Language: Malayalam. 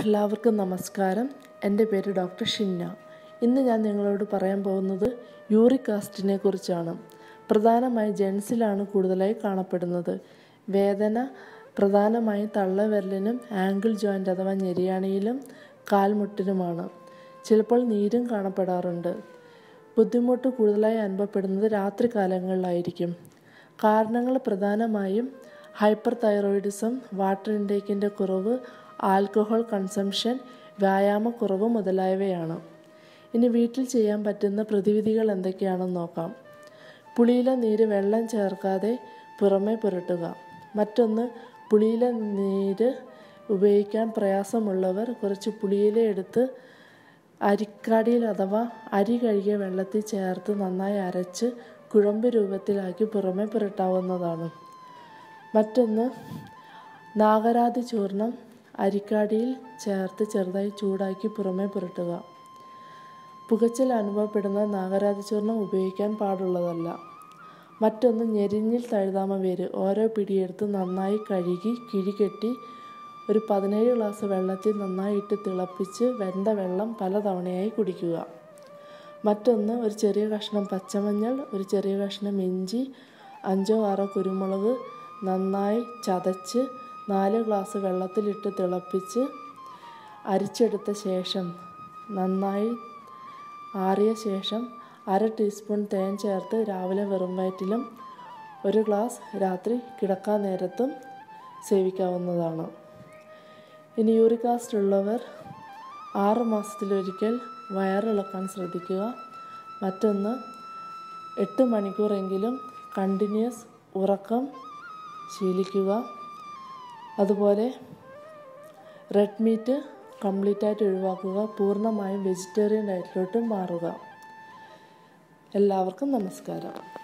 എല്ലാവർക്കും നമസ്കാരം എൻ്റെ പേര് ഡോക്ടർ ഷിന്ന ഇന്ന് ഞാൻ നിങ്ങളോട് പറയാൻ പോകുന്നത് യൂറിക് ആസിഡിനെ കുറിച്ചാണ് പ്രധാനമായി ജെൻസിലാണ് കൂടുതലായി കാണപ്പെടുന്നത് വേദന പ്രധാനമായും തള്ളവിരലിനും ആംഗിൾ ജോയിൻ്റ് അഥവാ ഞെരിയാണിയിലും കാൽമുട്ടിനുമാണ് ചിലപ്പോൾ നീരും കാണപ്പെടാറുണ്ട് ബുദ്ധിമുട്ട് കൂടുതലായി അനുഭവപ്പെടുന്നത് രാത്രി കാലങ്ങളിലായിരിക്കും കാരണങ്ങൾ പ്രധാനമായും ഹൈപ്പർ തൈറോയിഡിസം വാട്ടർ ഇൻടേക്കിൻ്റെ കുറവ് ആൽക്കഹോൾ കൺസംഷൻ വ്യായാമക്കുറവ് മുതലായവയാണ് ഇനി വീട്ടിൽ ചെയ്യാൻ പറ്റുന്ന പ്രതിവിധികൾ എന്തൊക്കെയാണെന്ന് നോക്കാം പുളിയില നീര് വെള്ളം ചേർക്കാതെ പുറമേ പുരട്ടുക മറ്റൊന്ന് പുളിയില നീര് ഉപയോഗിക്കാൻ പ്രയാസമുള്ളവർ കുറച്ച് പുളിയില എടുത്ത് അരിക്കാടിയിൽ അഥവാ അരി കഴുകിയ വെള്ളത്തിൽ ചേർത്ത് നന്നായി അരച്ച് കുഴമ്പ് രൂപത്തിലാക്കി പുറമേ പുരട്ടാവുന്നതാണ് മറ്റൊന്ന് നാഗരാതി ചൂർണം അരിക്കാടിയിൽ ചേർത്ത് ചെറുതായി ചൂടാക്കി പുറമേ പുരട്ടുക പുകച്ചിൽ അനുഭവപ്പെടുന്ന നാഗരാതി ചൂർണം ഉപയോഗിക്കാൻ പാടുള്ളതല്ല മറ്റൊന്ന് ഞെരിഞ്ഞിൽ തഴുതാമ വേര് ഓരോ പിടിയെടുത്ത് നന്നായി കഴുകി കിഴികെട്ടി ഒരു പതിനേഴ് ഗ്ലാസ് വെള്ളത്തിൽ നന്നായി ഇട്ട് തിളപ്പിച്ച് വെന്ത വെള്ളം പലതവണയായി കുടിക്കുക മറ്റൊന്ന് ഒരു ചെറിയ കഷ്ണം പച്ചമഞ്ഞൾ ഒരു ചെറിയ കഷ്ണം ഇഞ്ചി അഞ്ചോ ആറോ കുരുമുളക് നന്നായി ചതച്ച് നാല് ഗ്ലാസ് വെള്ളത്തിലിട്ട് തിളപ്പിച്ച് അരിച്ചെടുത്ത ശേഷം നന്നായി ആറിയ ശേഷം അര ടീസ്പൂൺ തേൻ ചേർത്ത് രാവിലെ വെറും വയറ്റിലും ഒരു ഗ്ലാസ് രാത്രി കിടക്കാൻ നേരത്തും സേവിക്കാവുന്നതാണ് ഇനി യൂറിക് ആസിഡ് ഉള്ളവർ ആറ് മാസത്തിലൊരിക്കൽ വയറിളക്കാൻ ശ്രദ്ധിക്കുക മറ്റൊന്ന് എട്ട് മണിക്കൂറെങ്കിലും കണ്ടിന്യൂസ് ഉറക്കം ശീലിക്കുക അതുപോലെ റെഡ് മീറ്റ് കംപ്ലീറ്റ് ആയിട്ട് ഒഴിവാക്കുക പൂർണ്ണമായും വെജിറ്റേറിയൻ ഡയറ്റിലോട്ട് മാറുക എല്ലാവർക്കും നമസ്കാരം